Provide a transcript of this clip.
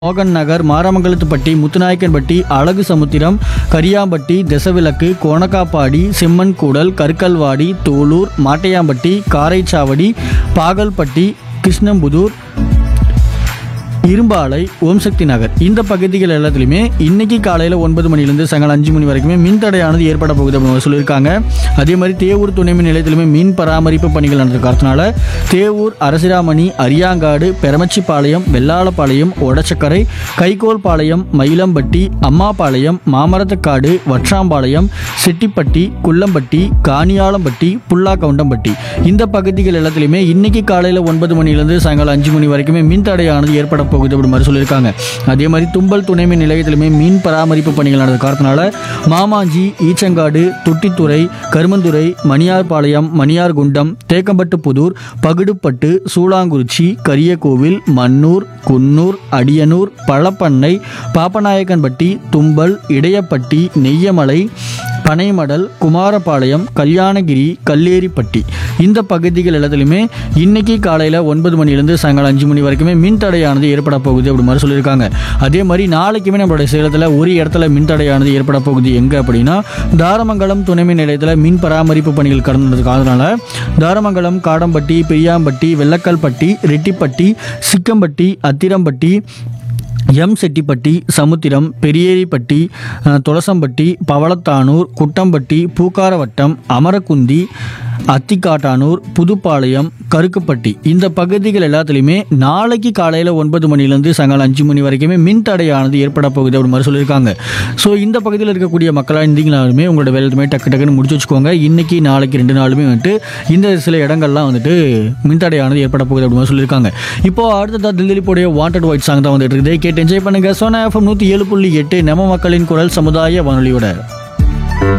மோகன் நகர் மாரமங்கலத்துப்பட்டி முத்துநாயக்கன்பட்டி அழகு சமுத்திரம் கரியாம்பட்டி தெசவிலக்கு கோணக்காப்பாடி செம்மன்கூடல் கருக்கல்வாடி தோலூர் மாட்டையாம்பட்டி காரைச்சாவடி பாகல்பட்டி கிருஷ்ணம்புதூர் இரும்பாலை ஓம் சக்தி நகர் இந்த பகுதிகள் எல்லாத்துலேயுமே இன்னைக்கு காலையில் ஒன்பது மணிலேருந்து சாயங்காலம் அஞ்சு மணி வரைக்குமே மின் தடையானது ஏற்பட போகுது அப்படின்னு சொல்லியிருக்காங்க அதே மாதிரி தேவூர் துணை மின் நிலையத்திலுமே மின் பராமரிப்பு பணிகள் நடந்த காரணத்தினால தேவூர் அரசிராமணி அரியாங்காடு பெரமச்சிப்பாளையம் வெள்ளாளப்பாளையம் ஒடச்சக்கரை கைகோல்பாளையம் மயிலம்பட்டி அம்மாபாளையம் மாமரத்துக்காடு வற்றாம்பாளையம் செட்டிப்பட்டி குள்ளம்பட்டி காணியாளம்பட்டி புல்லாக்கவுண்டம்பட்டி இந்த பகுதிகள் எல்லாத்துலேயுமே இன்னைக்கு காலையில் ஒன்பது மணிலேருந்து சாயங்காலம் அஞ்சு மணி வரைக்குமே மின் தடையானது ஏற்பட போகுது அப்படி மாதிரி சொல்லியிருக்காங்க அதே மாதிரி தும்பல் துணை மின் நிலையத்திலுமே மீன் பராமரிப்பு பணிகள் நடந்த காரணத்தினால மாமாஞ்சி ஈச்சங்காடு தொட்டித்துறை கருமந்துறை மணியார்பாளையம் மணியார்குண்டம் தேக்கம்பட்டு புதூர் பகுடுப்பட்டு சூளாங்குறிச்சி கரியக்கோவில் மன்னூர் குன்னூர் அடியனூர் பழப்பண்ணை பாப்பநாயக்கன்பட்டி தும்பல் இடையப்பட்டி நெய்யமலை பனைமடல் குமாரபாளையம் கல்யாணகிரி கல்லேரிப்பட்டி இந்த பகுதிகள் எல்லாத்துலேயுமே இன்னைக்கு காலையில் ஒன்பது மணிலேருந்து சாயங்காலம் அஞ்சு மணி வரைக்குமே மின் தடையானது ஏற்பட போகுது அப்படி மாதிரி சொல்லியிருக்காங்க அதே மாதிரி நாளைக்குமே நம்மளுடைய சேலத்தில் ஒரு இடத்துல மின் தடையானது ஏற்பட போகுது எங்கே அப்படின்னா தாரமங்கலம் துணைமின் நிலையத்தில் மின் பராமரிப்பு பணிகள் கடந்ததுக்கு அதனால தாரமங்கலம் காடம்பட்டி பெரியாம்பட்டி வெள்ளக்கல்பட்டி ரெட்டிப்பட்டி சிக்கம்பட்டி அத்திரம்பட்டி எம் செட்டிப்பட்டி சமுத்திரம் பெரியேரிப்பட்டி அஹ், துளசம்பட்டி பவளத்தானூர் குட்டம்பட்டி பூக்காரவட்டம் அமரக்குந்தி அத்திக்காட்டானூர் புதுப்பாளையம் கருக்குப்பட்டி இந்த பகுதிகள் எல்லாத்துலேயுமே நாளைக்கு காலையில் ஒன்பது மணிலேருந்து சாயங்காலம் அஞ்சு மணி வரைக்குமே மின் தடையானது ஏற்பட போகுது அப்படி மாதிரி சொல்லியிருக்காங்க ஸோ இந்த பகுதியில் இருக்கக்கூடிய மக்களாக இருந்தீங்கனாலுமே உங்களோட வேலையுமே டக்கு டக்குன்னு முடிச்சு வச்சுக்கோங்க இன்னைக்கு நாளைக்கு ரெண்டு நாளுமே வந்துட்டு இந்த சில இடங்கள்லாம் வந்துட்டு மின்தடையானது ஏற்பட போகுது அப்படின்னு மாதிரி சொல்லியிருக்காங்க இப்போ அடுத்ததாக தில்லிப்போடைய வாண்டட் ஒயிட் சாங் தான் வந்துட்டு இருக்குது கேட்டு என்ஜாய் பண்ணுங்க சோனா எஃப்எம் நூற்றி ஏழு புள்ளி எட்டு நம்ம மக்களின் குரல் சமுதாய வானொலியோட